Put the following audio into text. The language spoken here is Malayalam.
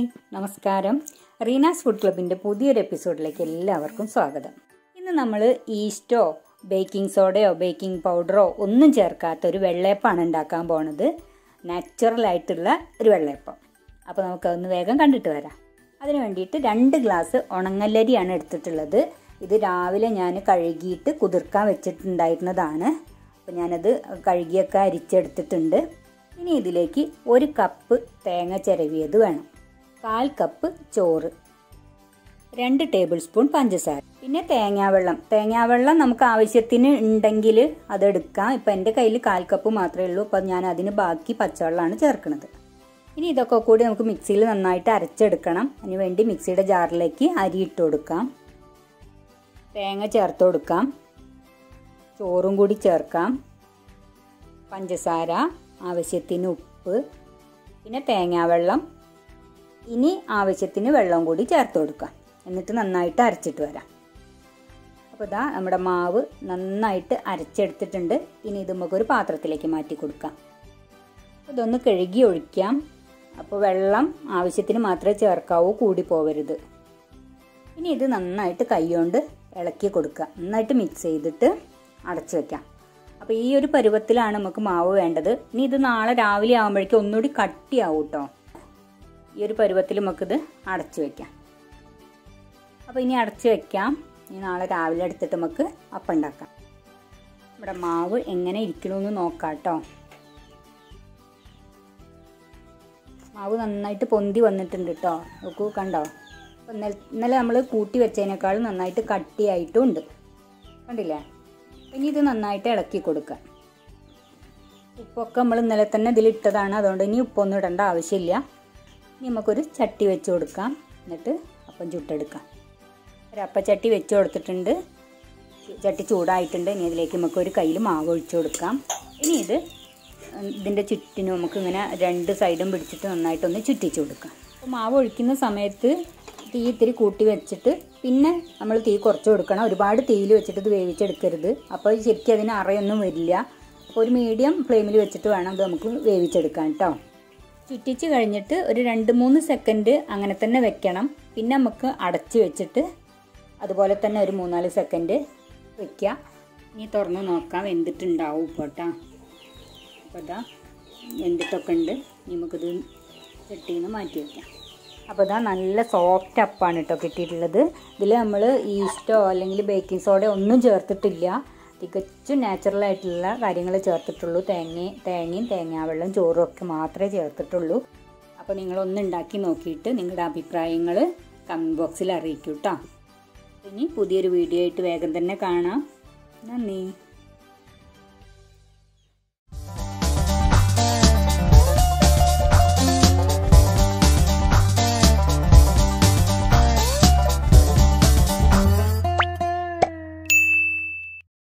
നമസ്കാരം റീനാസ് ഫുഡ് ക്ലബിൻ്റെ പുതിയൊരു എപ്പിസോഡിലേക്ക് എല്ലാവർക്കും സ്വാഗതം ഇന്ന് നമ്മൾ ഈസ്റ്റോ ബേക്കിംഗ് സോഡയോ ബേക്കിംഗ് പൗഡറോ ഒന്നും ചേർക്കാത്ത ഒരു വെള്ളയപ്പമാണ് ഉണ്ടാക്കാൻ പോണത് നാച്ചുറൽ ആയിട്ടുള്ള ഒരു വെള്ളയപ്പം അപ്പോൾ നമുക്കതൊന്ന് വേഗം കണ്ടിട്ട് വരാം അതിന് വേണ്ടിയിട്ട് രണ്ട് ഗ്ലാസ് ഉണങ്ങല്ലരിയാണ് എടുത്തിട്ടുള്ളത് ഇത് രാവിലെ ഞാൻ കഴുകിയിട്ട് കുതിർക്കാൻ വെച്ചിട്ടുണ്ടായിരുന്നതാണ് അപ്പോൾ ഞാനത് കഴുകിയൊക്കെ അരിച്ചെടുത്തിട്ടുണ്ട് ഇനി ഇതിലേക്ക് ഒരു കപ്പ് തേങ്ങ ചിരവിയത് വേണം കാൽ കപ്പ് ചോറ് രണ്ട് ടേബിൾ സ്പൂൺ പഞ്ചസാര പിന്നെ തേങ്ങാവെള്ളം തേങ്ങാവെള്ളം നമുക്ക് ആവശ്യത്തിന് ഉണ്ടെങ്കിൽ അതെടുക്കാം ഇപ്പം എൻ്റെ കയ്യിൽ കാൽ കപ്പ് മാത്രമേ ഉള്ളൂ അപ്പം ഞാൻ അതിന് ബാക്കി പച്ചവെള്ളമാണ് ചേർക്കുന്നത് ഇനി ഇതൊക്കെ കൂടി നമുക്ക് മിക്സിയിൽ നന്നായിട്ട് അരച്ചെടുക്കണം അതിന് വേണ്ടി മിക്സിയുടെ ജാറിലേക്ക് അരി ഇട്ട് കൊടുക്കാം തേങ്ങ ചേർത്ത് കൊടുക്കാം ചോറും കൂടി ചേർക്കാം പഞ്ചസാര ആവശ്യത്തിന് ഉപ്പ് പിന്നെ തേങ്ങാവെള്ളം ഇനി ആവശ്യത്തിന് വെള്ളം കൂടി ചേർത്ത് കൊടുക്കാം എന്നിട്ട് നന്നായിട്ട് അരച്ചിട്ട് വരാം അപ്പോൾ ഇതാ നമ്മുടെ മാവ് നന്നായിട്ട് അരച്ചെടുത്തിട്ടുണ്ട് ഇനി ഇത് നമുക്കൊരു പാത്രത്തിലേക്ക് മാറ്റി കൊടുക്കാം ഇതൊന്ന് കഴുകി ഒഴിക്കാം അപ്പോൾ വെള്ളം ആവശ്യത്തിന് മാത്രമേ ചേർക്കാവൂ കൂടി പോവരുത് ഇനി ഇത് നന്നായിട്ട് കൈകൊണ്ട് ഇളക്കി കൊടുക്കുക നന്നായിട്ട് മിക്സ് ചെയ്തിട്ട് അടച്ചു വെക്കാം അപ്പോൾ ഈ ഒരു പരുവത്തിലാണ് നമുക്ക് മാവ് വേണ്ടത് ഇനി ഇത് നാളെ രാവിലെ ആകുമ്പോഴേക്കും ഒന്നുകൂടി കട്ടിയാവും കേട്ടോ ഈ ഒരു പരുവത്തിൽ നമുക്കിത് അടച്ചു വെക്കാം അപ്പോൾ ഇനി അടച്ചു വെക്കാം ഇനി നാളെ രാവിലെ എടുത്തിട്ട് നമുക്ക് അപ്പം ഉണ്ടാക്കാം ഇവിടെ മാവ് എങ്ങനെ ഇരിക്കണമെന്ന് നോക്കാം കേട്ടോ മാവ് നന്നായിട്ട് പൊന്തി വന്നിട്ടുണ്ട് കേട്ടോ നോക്കൂ കണ്ടോ അപ്പം ഇന്നലെ ഇന്നലെ നമ്മൾ കൂട്ടി വെച്ചതിനേക്കാളും നന്നായിട്ട് കട്ടിയായിട്ടും ഉണ്ട് കണ്ടില്ലേ ഇനി ഇത് നന്നായിട്ട് ഇളക്കി കൊടുക്കുക ഉപ്പൊക്കെ നമ്മൾ ഇന്നലെ തന്നെ ഇതിലിട്ടതാണ് അതുകൊണ്ട് ഇനി ഉപ്പൊന്നും ഇടേണ്ട ആവശ്യമില്ല ഇനി നമുക്കൊരു ചട്ടി വെച്ച് കൊടുക്കാം എന്നിട്ട് അപ്പം ചുട്ടെടുക്കാം ഒരു അപ്പച്ചട്ടി വെച്ച് കൊടുത്തിട്ടുണ്ട് ചട്ടി ചൂടായിട്ടുണ്ട് ഇനി ഇതിലേക്ക് നമുക്ക് ഒരു കയ്യിൽ മാവ് ഒഴിച്ചു കൊടുക്കാം ഇനി ഇത് ഇതിൻ്റെ ചുറ്റിനും നമുക്ക് ഇങ്ങനെ രണ്ട് സൈഡും പിടിച്ചിട്ട് നന്നായിട്ടൊന്ന് ചുറ്റിച്ച് കൊടുക്കാം അപ്പോൾ മാവ് ഒഴിക്കുന്ന സമയത്ത് തീ ഇത്തിരി കൂട്ടി വെച്ചിട്ട് പിന്നെ നമ്മൾ തീ കുറച്ച് കൊടുക്കണം ഒരുപാട് തീയിൽ വെച്ചിട്ട് ഇത് വേവിച്ചെടുക്കരുത് അപ്പോൾ ശരിക്കും അതിന് അറയൊന്നും വരില്ല അപ്പോൾ ഒരു മീഡിയം ഫ്ലെയിമിൽ വെച്ചിട്ട് വേണം ഇത് നമുക്ക് വേവിച്ചെടുക്കാൻ കേട്ടോ ചുറ്റിച്ച് കഴിഞ്ഞിട്ട് ഒരു രണ്ട് മൂന്ന് സെക്കൻഡ് അങ്ങനെ തന്നെ വെക്കണം പിന്നെ നമുക്ക് അടച്ച് വെച്ചിട്ട് അതുപോലെ തന്നെ ഒരു മൂന്നാല് സെക്കൻഡ് വെക്കുക ഇനി തുറന്ന് നോക്കാം വെന്തിട്ടുണ്ടാവും ഇപ്പോൾ കേട്ടോ അപ്പോൾ ഇതാ വെന്തിട്ടൊക്കെ ഉണ്ട് ഇനി നമുക്കിത് ചട്ടിയിൽ നിന്ന് മാറ്റി വയ്ക്കാം അപ്പോൾ ഇതാ നല്ല സോഫ്റ്റ് അപ്പാണ് കേട്ടോ കിട്ടിയിട്ടുള്ളത് ഇതിൽ നമ്മൾ ഈസ്റ്റോ അല്ലെങ്കിൽ ബേക്കിംഗ് സോഡ ഒന്നും ചേർത്തിട്ടില്ല തികച്ചും നാച്ചുറൽ ആയിട്ടുള്ള കാര്യങ്ങൾ ചേർത്തിട്ടുള്ളൂ തേങ്ങ തേങ്ങയും തേങ്ങാവെള്ളം ചോറും ഒക്കെ മാത്രമേ ചേർത്തിട്ടുള്ളൂ അപ്പോൾ നിങ്ങളൊന്ന് ഉണ്ടാക്കി നോക്കിയിട്ട് നിങ്ങളുടെ അഭിപ്രായങ്ങൾ കമൻറ്റ് ബോക്സിൽ അറിയിക്കൂ കേട്ടോ ഇനി പുതിയൊരു വീഡിയോ ആയിട്ട് വേഗം തന്നെ കാണാം നന്ദി